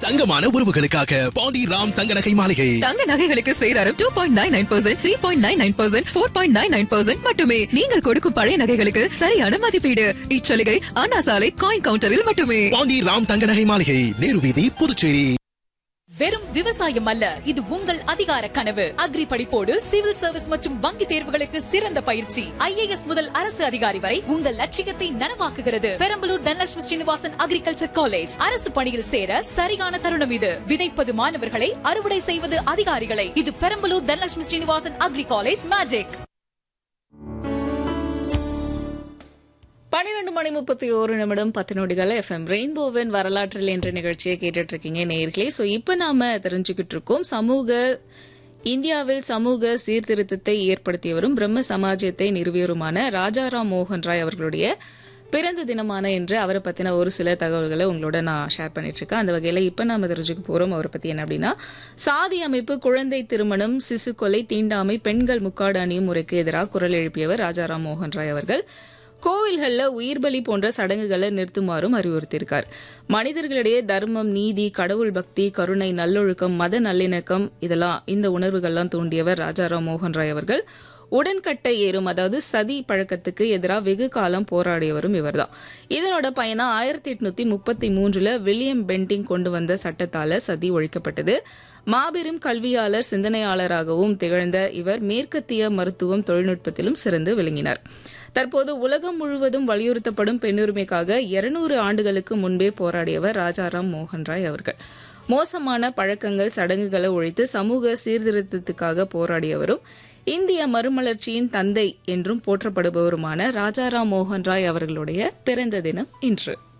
தங்கமான உறவுகளுக்காக பாண்டி ராம் தங்க நகை மாளிகை தங்க நகைகளுக்கு சேதாரம் two point nine nine percent three point nine nine percent four point nine nine percent மட்டுமே நீங்கள் கொடுக்கும் பழைய நகைகளுக்கு சரியான மதிப்பீடு இச்சலுகை அண்ணா சாலை காயின் கவுண்டரில் மட்டுமே பாண்டி ராம் தங்க நகை மாளிகை நேரு வீதி புதுச்சேரி வெறும் விவசாயம் அல்ல இது உங்கள் அதிகார கனவு அக்ரி படிப்போடு சிவில் சர்வீஸ் மற்றும் வங்கி தேர்வுகளுக்கு சிறந்த பயிற்சி ஐஏஎஸ் முதல் அரசு அதிகாரி வரை உங்கள் லட்சியத்தை நனவாக்குகிறது பெரம்பலூர் தனலட்சுமி ஸ்ரீனிவாசன் அக்ரிகல்ச்சர் காலேஜ் அரசு பணியில் சேர சரியான தருணம் இது விதைப்பது மாணவர்களை அறுவடை செய்வது அதிகாரிகளை இது Perambalur Dhanalakshmi Srinivasan agri college magic பன்னிரண்டு மணி முப்பத்தி ஓரு நிமிடம் பத்து நொடிகள் எஃப்எம் ரெயின்போவின் வரலாற்றில் என்ற நிகழ்ச்சியை கேட்டுட்டு இருக்கீங்க நேர்களே ஸோ இப்போ நாம தெரிஞ்சுக்கிட்டு இருக்கோம் சமூக இந்தியாவில் சமூக சீர்திருத்தத்தை ஏற்படுத்தியவரும் பிரம்ம சமாஜத்தை நிறுவியவருமான ராஜாராம் மோகன் ராய் அவர்களுடைய பிறந்த தினமான என்று அவரை பத்தின ஒரு சில தகவல்களை உங்களோட நான் ஷேர் பண்ணிட்டு இருக்கேன் அந்த வகையில இப்ப நாம தெரிஞ்சுக்க போறோம் அவரை பத்தி என்ன அப்படின்னா சாதி அமைப்பு குழந்தை திருமணம் சிசு கொலை தீண்டாமை பெண்கள் முக்காடு அணியும் முறைக்கு எதிராக குரல் எழுப்பியவர் ராஜாராம் மோகன் ராய் அவர்கள் கோவில்கள்ல உயிர் பலி போன்ற சடங்குகளை நிறுத்துமாறும் அறிவுறுத்தியிருக்கார் மனிதர்களிடையே தர்மம் நீதி கடவுள் பக்தி கருணை நல்லொழுக்கம் மத நல்லிணக்கம் இதெல்லாம் இந்த உணர்வுகள்லாம் தூண்டியவர் ராஜாராம் மோகன் ராய் அவர்கள் உடன்கட்டை ஏறும் அதாவது சதி பழக்கத்துக்கு எதிராக வெகு காலம் போராடியவரும் இவர்தான் இதனோட பயனா ஆயிரத்தி எட்நூத்தி முப்பத்தி மூன்றுல வில்லியம் பெண்டிங் கொண்டு வந்த சட்டத்தால சதி ஒழிக்கப்பட்டது மாபெரும் கல்வியாளர் சிந்தனையாளராகவும் திகழ்ந்த இவர் மேற்கத்திய மருத்துவம் தொழில்நுட்பத்திலும் சிறந்து விளங்கினார் தற்போது உலகம் முழுவதும் வலியுறுத்தப்படும் பெண்ணுரிமைக்காக இருநூறு ஆண்டுகளுக்கு முன்பே போராடியவர் ராஜாராம் மோகன் ராய் அவர்கள் மோசமான பழக்கங்கள் சடங்குகளை ஒழித்து சமூக சீர்திருத்தத்துக்காக போராடியவரும் இந்திய மறுமலர்ச்சியின் தந்தை என்றும் போற்றப்படுபவருமான ராஜாராம் மோகன் ராய் அவர்களுடைய பிறந்த தினம் இன்று